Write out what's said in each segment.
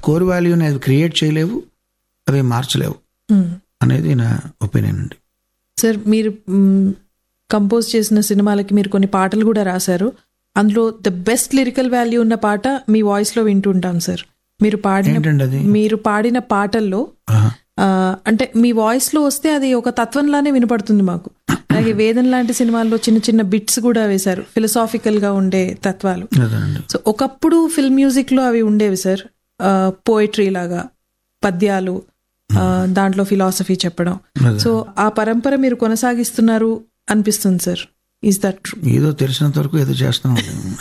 Core వాల్యూని అవి create చేయలేవు అవి మార్చలేవు మ్మ్. అనేది నా ఒపీనియన్ అండి సార్ మీరు కంపోజ్ చేసిన సినిమాలకి మీరు కొన్ని పాటలు కూడా రాశారు అందులో ద బెస్ట్ లిరికల్ వాల్యూ ఉన్న పాట మీ వాయిస్ లో వింటుంటాం సార్ మీరు పాడిన ఏంటండి అది మీరు పాడిన పాటల్లో ఆహా. ఆ, అంటే మీ వాయిస్ లో వస్తే అది ఒక తత్వంలానే వినపడుతుంది మాకు అలాగే వేదన్ లాంటి సినిమాల్లో చిన్న చిన్న బిట్స్ కూడా వేశారు ఫిలసాఫికల్ గా ఉండే తత్వాలు అదేనండి సో ఒకప్పుడు ఫిల్మ్ మ్యూజిక్ లో అవి ఉండేవి సార్ పోయిటరీ లాగా పద్యాలు ఆ, దాంట్లో ఫిలాసఫీ చెప్పడం అదే. సో ఆ పరంపర మీరు కొనసాగిస్తున్నారు అనిపిస్తుంది సార్ ఈజ్ దట్ ట్రూ ఏదో తెలిసినంత వరకు ఏదో చేస్తున్నాం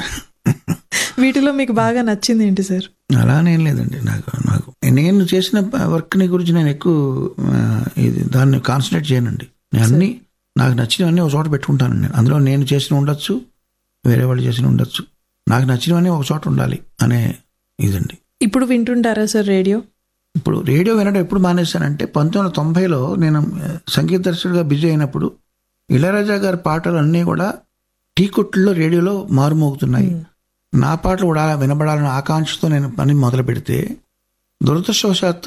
వీటిలో మీకు బాగా నచ్చింది ఏంటి సార్ అలానేం లేదండి నాకు నాకు నేను చేసిన వర్క్ని గురించి నేను ఎక్కువ ఆ, ఇది దాన్ని కాన్సన్ట్రేట్ చేయనండి నేను అన్ని నాకు నచ్చినవన్నీ ఒక చోట పెట్టుకుంటాను నేను అందులో నేను చేసిన ఉండొచ్చు వేరే వాళ్ళు చేసిన ఉండొచ్చు నాకు నచ్చినవన్నీ ఒక చోట ఉండాలి అనే ఇదండి ఇప్పుడు వింటుంటారా సార్ రేడియో ఇప్పుడు రేడియో వినడం ఎప్పుడు మానేశానంటే పంతొమ్మిది వందల తొంభైలో నేను ఆ, సంగీత దర్శకుడిగా బిజీ అయినప్పుడు ఇళయరాజా గారి పాటలు అన్నీ కూడా టీ కొట్టుల్లో రేడియోలో మారుమోగుతున్నాయి నా పాటలు కూడా వినబడాలన్న ఆకాంక్షతో నేను పని మొదలు పెడితే దురదృష్టవశాత్తు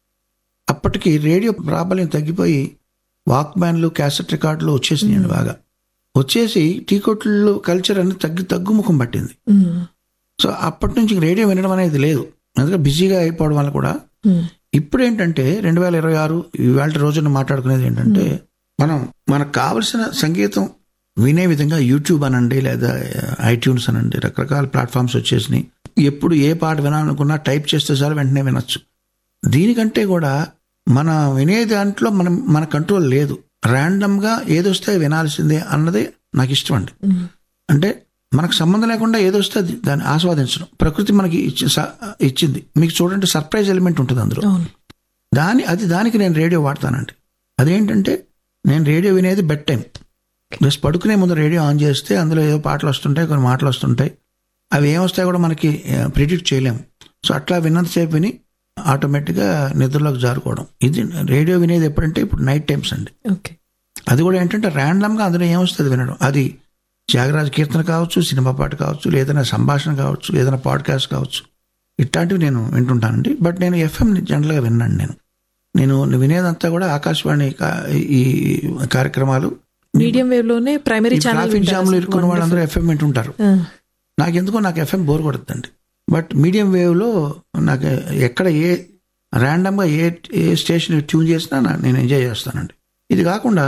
అప్పటికి రేడియో ప్రాబల్యం తగ్గిపోయి వాక్మ్యాన్లు క్యాసెట్ రికార్డులు వచ్చేసినాయండి బాగా వచ్చేసి టీ కొట్లు కల్చర్ అనేది తగ్గి తగ్గుముఖం పట్టింది మ్మ్. సో అప్పటి నుంచి రేడియో వినడం అనేది లేదు అందుకే బిజీగా అయిపోవడం వల్ల కూడా మ్మ్. ఇప్పుడు ఏంటంటే రెండు వేల ఇరవై ఆరు ఇవాళ రోజున మాట్లాడుకునేది ఏంటంటే మనం మనకు కావలసిన సంగీతం వినే విధంగా యూట్యూబ్ అనండి లేదా ఐట్యూన్స్ అనండి రకరకాల ప్లాట్ఫామ్స్ వచ్చేసినాయి ఎప్పుడు ఏ పాట వినాలనుకున్నా టైప్ చేస్తే చాలు వెంటనే వినొచ్చు దీనికంటే కూడా మన వినే దాంట్లో మనం మన కంట్రోల్ లేదు ర్యాండమ్గా ఏదొస్తే వినాల్సిందే అన్నదే నాకు ఇష్టం అండి మ్మ్. అంటే మనకు సంబంధం లేకుండా ఏదొస్తే అది దాన్ని ఆస్వాదించడం ప్రకృతి మనకి ఇచ్చి స- ఇచ్చింది మీకు చూడండి సర్ప్రైజ్ ఎలిమెంట్ ఉంటుంది అందులో అవును దాని అది దానికి నేను రేడియో వాడతానండి అదేంటంటే నేను రేడియో వినేది బెడ్ టైం జస్ట్ పడుకునే ముందు రేడియో ఆన్ చేస్తే అందులో ఏదో పాటలు వస్తుంటాయి కొన్ని మాటలు వస్తుంటాయి అవి ఏమొస్తాయో కూడా మనకి ప్రిడిక్ట్ చేయలేము సో అట్లా విన్నంతసేపు విని ఆటోమేటిక్గా నిద్రలోకి జారుకోవడం ఇది రేడియో వినేది ఎప్పుడంటే ఇప్పుడు నైట్ టైమ్స్ అండి ఓకే అది కూడా ఏంటంటే ర్యాండమ్గా అందులో ఏమొస్తుంది వినడం అది త్యాగరాజ కీర్తన కావచ్చు సినిమా పాట కావచ్చు ఏదైనా సంభాషణ కావచ్చు ఏదైనా పాడ్కాస్ట్ కావచ్చు ఇట్లాంటివి నేను వింటుంటానండి బట్ నేను ఎఫ్ఎం జనరల్గా విన్నాను నేను నేను వినేదంతా కూడా ఆకాశవాణి కా- ఈ కార్యక్రమాలు మీడియం వేవ్ లోనే ప్రైమరీ ఛానల్ ట్రాఫిక్ జామ్లు ఇరుక్కున్న వాళ్ళందరూ ఎఫ్ఎం వింటుంటారు నాకు ఎందుకో నాకు ఎఫ్ఎం బోర్ కొడుతుందండి బట్ మీడియం వేవ్లో నాకు ఎక్కడ ఏ ర్యాండమ్గా ఏ ఏ స్టేషన్ ట్యూన్ చేసినా నా- నేను ఎంజాయ్ చేస్తానండి ఇది కాకుండా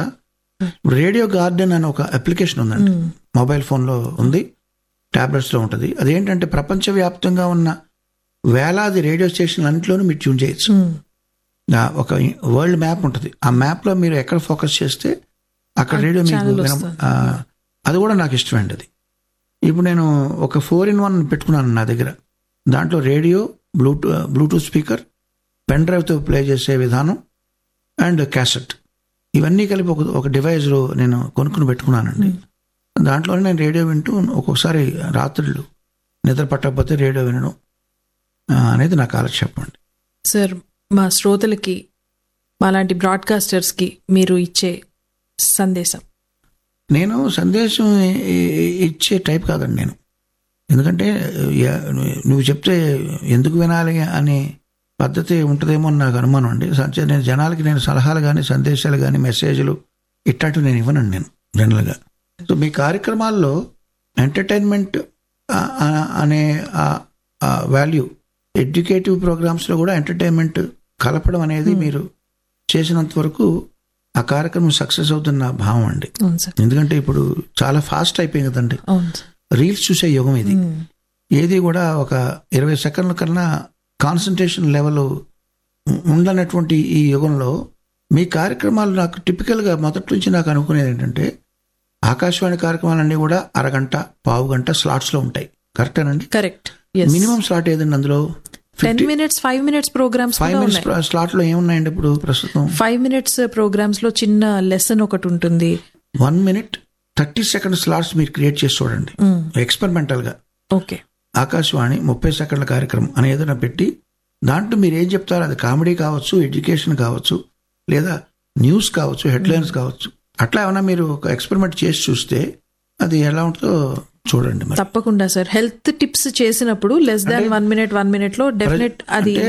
రేడియో గార్డెన్ అనే ఒక అప్లికేషన్ ఉందండి మొబైల్ ఫోన్లో ఉంది ట్యాబ్లెట్స్లో ఉంటుంది అదేంటంటే ప్రపంచవ్యాప్తంగా ఉన్న వేలాది రేడియో స్టేషన్లు అన్నింటిలోనూ మీరు ట్యూన్ చేయొచ్చు ఆ ఒక వరల్డ్ మ్యాప్ ఉంటుంది ఆ మ్యాప్లో మీరు ఎక్కడ ఫోకస్ చేస్తే అక్కడ ఆ రేడియో మీకు channel విన- వస్తుంది. ఆ, అది కూడా నాకు ఇష్టమండి అది ఇప్పుడు నేను ఒక ఫోర్ ఇన్ వన్ పెట్టుకున్నాను నా దగ్గర దాంట్లో రేడియో బ్లూటూ బ్లూటూత్ స్పీకర్ పెన్ డ్రైవ్తో ప్లే చేసే విధానం అండ్ క్యాసెట్ ఇవన్నీ కలిపి ఒక ఒక డివైస్లో నేను కొనుక్కుని పెట్టుకున్నానండి దాంట్లోనే నేను రేడియో వింటూ ఒక్కొక్కసారి రాత్రులు నిద్ర పట్టకపోతే రేడియో వినడం ఆ, అనేది నా కాలక్షేపం అండి సార్ మా శ్రోతలకి మాలాంటి బ్రాడ్కాస్టర్స్ కి మీరు ఇచ్చే సందేశం నేను సందేశం ఇ- ఇ- ఇచ్చే టైప్ కాదండి నేను ఎందుకంటే ఎ- నువ్వు చెప్తే ఎందుకు వినాలి అనే పద్ధతి ఉంటుందేమో అని నాకు అనుమానం అండి సంచ- నేను జనాలకి నేను సలహాలు కానీ సందేశాలు కానీ మెసేజ్లు ఇట్లాంటివి నేను ఇవ్వనండి నేను జనరల్గా సో మీ కార్యక్రమాల్లో ఎంటర్టైన్మెంట్ ఆ- ఆ- అనే వాల్యూ ఎడ్యుకేటివ్ ప్రోగ్రామ్స్లో కూడా ఎంటర్టైన్మెంట్ కలపడం అనేది మీరు చేసినంత వరకు ఆ కార్యక్రమం సక్సెస్ అవుతున్న భావం అండి అవును సార్ ఎందుకంటే ఇప్పుడు చాలా ఫాస్ట్ అయిపోయింది కదండి అవును సార్ రీల్స్ చూసే యుగం ఇది మ్మ్. ఏది కూడా ఒక ఇరవై సెకండ్ల కన్నా కాన్సన్ట్రేషన్ లెవెల్ ఉండనటువంటి ఈ యుగంలో మీ కార్యక్రమాలు నాకు టిపికల్గా మొదటి నుంచి నాకు అనుకునేది ఏంటంటే ఆకాశవాణి కార్యక్రమాలన్నీ కూడా అరగంట పావు గంట స్లాట్స్లో ఉంటాయి కరెక్టేనండి కరెక్ట్ మినిమం స్లాట్ ఏదండి అందులో ten minutes five minutes programs five కూడా మినిట్స్ ఉన్నాయి స్లాట్లో ఏమున్నాయండి ఇప్పుడు ప్రస్తుతం ఫైవ్ మినిట్స్ ప్రోగ్రామ్స్ లో చిన్న లెసన్ ఒకటి ఉంటుంది one minute thirty second slots మీరు క్రియేట్ చేసి చూడండి ఎక్స్పెరిమెంటల్గా ఓకే ఆకాశవాణి ముప్పై సెకండ్ల కార్యక్రమం అని ఏదైనా పెట్టి దాంట్లో మీరు ఏం చెప్తారో అది కామెడీ కావచ్చు ఎడ్యుకేషన్ కావచ్చు లేదా న్యూస్ కావచ్చు హెడ్లైన్స్ కావచ్చు అట్లా ఏమైనా మీరు ఒక ఎక్స్పెరిమెంట్ చేసి చూస్తే అది ఎలా ఉంటుందో చూడండి మరి తప్పకుండా సార్ హెల్త్ టిప్స్ చేసినప్పుడు less than one minute one minute లో డెఫినెట్ అది అంటే